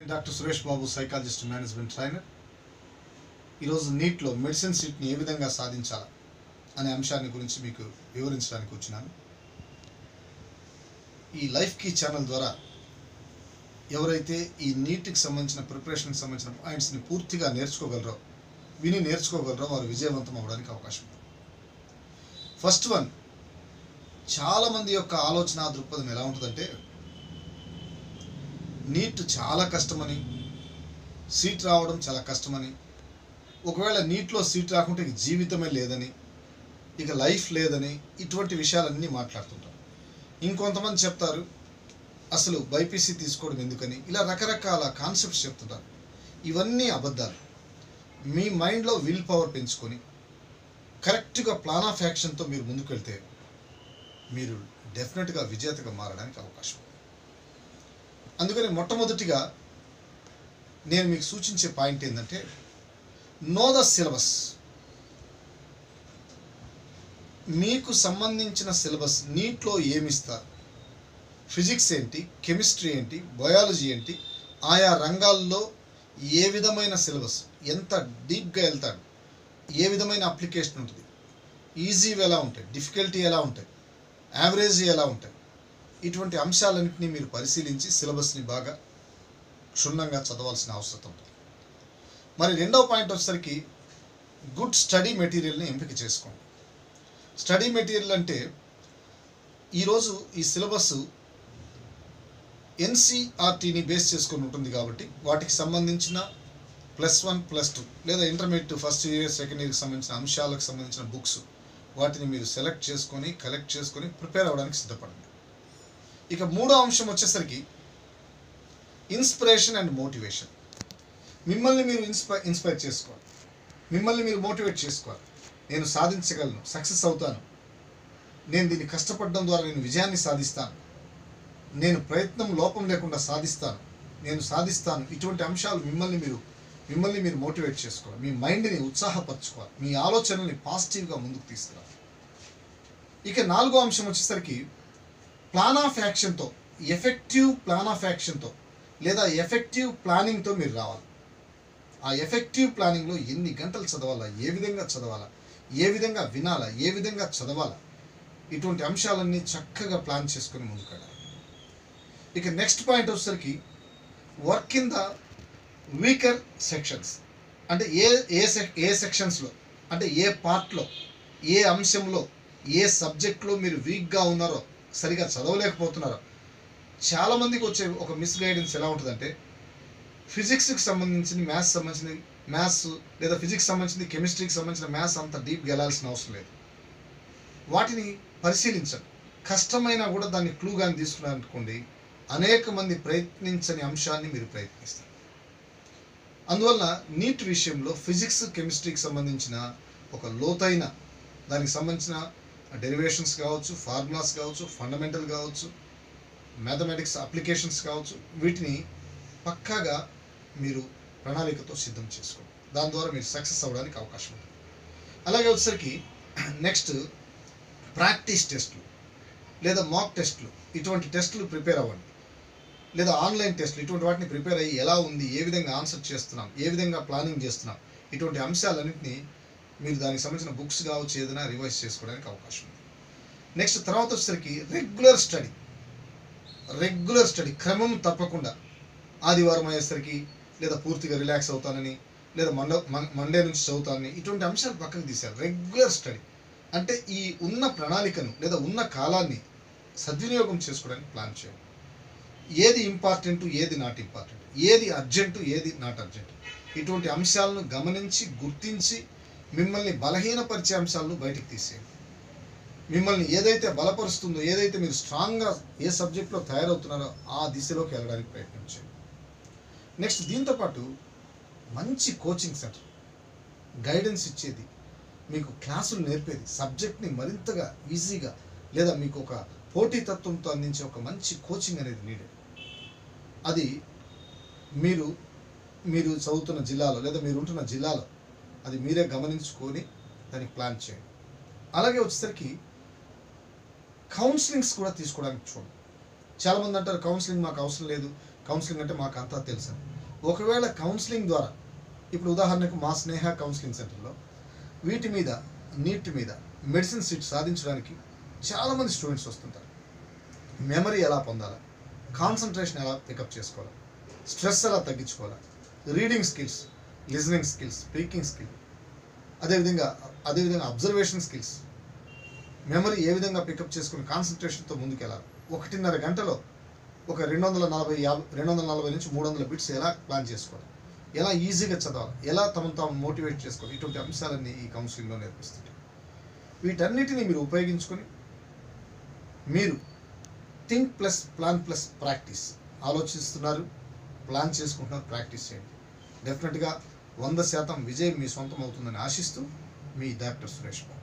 Doctor Suresh Babu psychologist management trainer ఈరోజు నీట్లో medicine సీట్ని ఏ విధంగా సాధించాలా అనే అంశాన్ని గురించి మీకు వివరించడానికి వచ్చినాను ఈ లైఫ్ కీ ఛానల్ ద్వారా ఎవరైతే ఈ నీట్కి సంబంధించిన ప్రిపరేషన్కి సంబంధించిన పాయింట్స్ని పూర్తిగా నేర్చుకోగలరో విని నేర్చుకోగలరో వారు విజయవంతం అవ్వడానికి అవకాశం ఉంది ఫస్ట్ వన్ చాలామంది యొక్క ఆలోచన దృక్పథం ఎలా ఉంటుందంటే నీట్ చాలా కష్టమని సీట్ రావడం చాలా కష్టమని ఒకవేళ నీట్లో సీట్ రాకుంటే ఇక జీవితమే లేదని ఇక లైఫ్ లేదని ఇటువంటి విషయాలన్నీ మాట్లాడుతుంటారు ఇంకొంతమంది చెప్తారు అసలు బైపీసీ తీసుకోవడం ఎందుకని ఇలా రకరకాల కాన్సెప్ట్స్ చెప్తుంటారు ఇవన్నీ అబద్ధాలు మీ మైండ్లో విల్ పవర్ పెంచుకొని కరెక్ట్గా ప్లాన్ ఆఫ్ యాక్షన్తో మీరు ముందుకు వెళ్తే మీరు డెఫినెట్గా విజేతగా మారడానికి అవకాశం ఉంది అందుకని మొట్టమొదటిగా నేను మీకు సూచించే పాయింట్ ఏంటంటే నో ద సిలబస్ మీకు సంబంధించిన సిలబస్ నీట్లో ఏమిస్తారు ఫిజిక్స్ ఏంటి కెమిస్ట్రీ ఏంటి బయాలజీ ఏంటి ఆయా రంగాల్లో ఏ విధమైన సిలబస్ ఎంత డీప్గా వెళ్తాడు ఏ విధమైన అప్లికేషన్ ఉంటుంది ఈజీ ఎలా ఉంటాయి డిఫికల్టీ ఎలా ఉంటాయి యావరేజ్ ఎలా ఉంటాయి ఇటువంటి అంశాలన్నింటినీ మీరు పరిశీలించి సిలబస్ని బాగా క్షుణ్ణంగా చదవాల్సిన అవసరం ఉంటుంది మరి రెండవ పాయింట్ వచ్చేసరికి గుడ్ స్టడీ మెటీరియల్ని ఎంపిక చేసుకోండి స్టడీ మెటీరియల్ అంటే ఈరోజు ఈ సిలబస్ ఎన్సీఆర్టీని బేస్ చేసుకొని ఉంటుంది కాబట్టి వాటికి సంబంధించిన ప్లస్ వన్ ప్లస్ టూ లేదా ఇంటర్మీడియట్ ఫస్ట్ ఇయర్ సెకండ్ ఇయర్కి సంబంధించిన అంశాలకు సంబంధించిన బుక్స్ వాటిని మీరు సెలెక్ట్ చేసుకొని కలెక్ట్ చేసుకొని ప్రిపేర్ అవ్వడానికి సిద్ధపడండి ఇక మూడో అంశం వచ్చేసరికి ఇన్స్పిరేషన్ అండ్ మోటివేషన్ మిమ్మల్ని మీరు ఇన్స్పైర్ ఇన్స్పైర్ చేసుకోవాలి మిమ్మల్ని మీరు మోటివేట్ చేసుకోవాలి నేను సాధించగలను సక్సెస్ అవుతాను నేను దీన్ని కష్టపడడం ద్వారా నేను విజయాన్ని సాధిస్తాను నేను ప్రయత్నం లోపం లేకుండా సాధిస్తాను నేను సాధిస్తాను ఇటువంటి అంశాలు మిమ్మల్ని మీరు మిమ్మల్ని మీరు మోటివేట్ చేసుకోవాలి మీ మైండ్ని ఉత్సాహపరచుకోవాలి మీ ఆలోచనల్ని పాజిటివ్గా ముందుకు తీసుకురావాలి ఇక నాలుగో అంశం వచ్చేసరికి ప్లాన్ ఆఫ్ యాక్షన్తో ఎఫెక్టివ్ ప్లాన్ ఆఫ్ యాక్షన్తో లేదా ఎఫెక్టివ్ ప్లానింగ్తో మీరు రావాలి ఆ ఎఫెక్టివ్ ప్లానింగ్లో ఎన్ని గంటలు చదవాలా ఏ విధంగా చదవాలా ఏ విధంగా వినాలా ఏ విధంగా చదవాలా ఇటువంటి అంశాలన్నీ చక్కగా ప్లాన్ చేసుకొని ముందుకు వెళ్ళాలి ఇక నెక్స్ట్ పాయింట్ వచ్చేసరికి work in the weaker sections అంటే ఏ ఏ సెక్ ఏ సెక్షన్స్లో అంటే ఏ పార్ట్లో ఏ అంశంలో ఏ సబ్జెక్ట్లో మీరు వీక్గా ఉన్నారో సరిగా చదవలేకపోతున్నారో చాలామందికి వచ్చే ఒక మిస్గైడెన్స్ ఎలా ఉంటుందంటే ఫిజిక్స్కి సంబంధించిన మ్యాథ్స్ సంబంధించిన మ్యాథ్స్ లేదా ఫిజిక్స్ సంబంధించిన కెమిస్ట్రీకి సంబంధించిన మ్యాథ్స్ అంత డీప్గా వెళ్ళాల్సిన అవసరం లేదు వాటిని పరిశీలించండి కష్టమైనా కూడా దాన్ని క్లూగాని తీసుకున్నారనుకోండి అనేక మంది ప్రయత్నించని అంశాన్ని మీరు ప్రయత్నిస్తారు అందువల్ల నీట్ విషయంలో ఫిజిక్స్ కెమిస్ట్రీకి సంబంధించిన ఒక లోతైన దానికి సంబంధించిన డెరివేషన్స్ కావచ్చు ఫార్ములాస్ కావచ్చు ఫండమెంటల్ కావచ్చు మ్యాథమెటిక్స్ అప్లికేషన్స్ కావచ్చు వీటిని పక్కాగా మీరు ప్రణాళికతో సిద్ధం చేసుకోండి దాని ద్వారా మీరు సక్సెస్ అవ్వడానికి అవకాశం ఉంటుంది అలాగే వచ్చేసరికి నెక్స్ట్ ప్రాక్టీస్ టెస్ట్లు లేదా మాక్ టెస్ట్లు ఇటువంటి టెస్టులు ప్రిపేర్ అవ్వండి లేదా ఆన్లైన్ టెస్ట్లు ఇటువంటి వాటిని ప్రిపేర్ అయ్యి ఎలా ఉంది ఏ విధంగా ఆన్సర్ చేస్తున్నాం ఏ విధంగా ప్లానింగ్ చేస్తున్నాం ఇటువంటి అంశాలన్నింటినీ మీరు దానికి సంబంధించిన బుక్స్ కావచ్చు ఏదైనా రివైజ్ చేసుకోవడానికి అవకాశం ఉంది నెక్స్ట్ తర్వాత వచ్చేసరికి రెగ్యులర్ స్టడీ రెగ్యులర్ స్టడీ క్రమం తప్పకుండా ఆదివారం అయ్యేసరికి లేదా పూర్తిగా రిలాక్స్ అవుతానని లేదా మండ మండే నుంచి చదువుతానని ఇటువంటి అంశాలు పక్కకు తీశారు రెగ్యులర్ స్టడీ అంటే ఈ ఉన్న ప్రణాళికను లేదా ఉన్న కాలాన్ని సద్వినియోగం చేసుకోవడానికి ప్లాన్ చేయండి ఏది ఇంపార్టెంట్ ఏది నాట్ ఇంపార్టెంట్ ఏది అర్జెంటు ఏది నాట్ అర్జెంట్ ఇటువంటి అంశాలను గమనించి గుర్తించి మిమ్మల్ని బలహీనపరిచే అంశాలను బయటికి తీసేయండి మిమ్మల్ని ఏదైతే బలపరుస్తుందో ఏదైతే మీరు స్ట్రాంగ్గా ఏ సబ్జెక్ట్లో తయారవుతున్నారో ఆ దిశలోకి వెళ్ళడానికి ప్రయత్నం చేయండి నెక్స్ట్ దీంతోపాటు మంచి కోచింగ్ సెంటర్ గైడెన్స్ ఇచ్చేది మీకు క్లాసులు నేర్పేది సబ్జెక్ట్ని మరింతగా ఈజీగా లేదా మీకు ఒక పోటీతత్వంతో అందించే ఒక మంచి కోచింగ్ అనేది నీడెడ్ అది మీరు మీరు చదువుతున్న జిల్లాలో లేదా మీరు ఉంటున్న జిల్లాలో అది మీరే గమనించుకొని దానికి ప్లాన్ చేయండి అలాగే వచ్చేసరికి కౌన్సిలింగ్స్ కూడా తీసుకోవడానికి చూడండి చాలామంది అంటారు కౌన్సిలింగ్ మాకు అవసరం లేదు కౌన్సిలింగ్ అంటే మాకు అంతా తెలుసు అని. ఒకవేళ కౌన్సిలింగ్ ద్వారా ఇప్పుడు ఉదాహరణకు మా స్నేహ కౌన్సిలింగ్ సెంటర్లో వీటి మీద నీట్ మీద మెడిసిన్ సీట్ సాధించడానికి చాలామంది స్టూడెంట్స్ వస్తుంటారు మెమరీ ఎలా పొందాలి కాన్సన్ట్రేషన్ ఎలా పికప్ చేసుకోవాలి స్ట్రెస్ ఎలా తగ్గించుకోవాలి reading skills listening skills speaking skill అదేవిధంగా అదేవిధంగా అబ్జర్వేషన్ స్కిల్స్ మెమరీ ఏ విధంగా పికప్ చేసుకుని కాన్సన్ట్రేషన్తో ముందుకెళ్ళాలి ఒకటిన్నర గంటలో ఒక రెండు వందల నలభై యాభై రెండు వందల నలభై నుంచి మూడు వందల బిట్స్ ఎలా ప్లాన్ చేసుకోవాలి ఎలా ఈజీగా చదవాలి ఎలా తమను తాము మోటివేట్ చేసుకోవాలి ఇటువంటి అంశాలన్నీ ఈ కౌన్సిలింగ్లో నేర్పిస్తుంటాయి వీటన్నిటిని మీరు ఉపయోగించుకొని మీరు think plus plan plus practice ఆలోచిస్తున్నారు ప్లాన్ చేసుకుంటున్నారు ప్రాక్టీస్ చేయండి డెఫినెట్గా వంద శాతం విజయం మీ సొంతం అవుతుందని ఆశిస్తూ మీ డాక్టర్ సురేష్ బాబు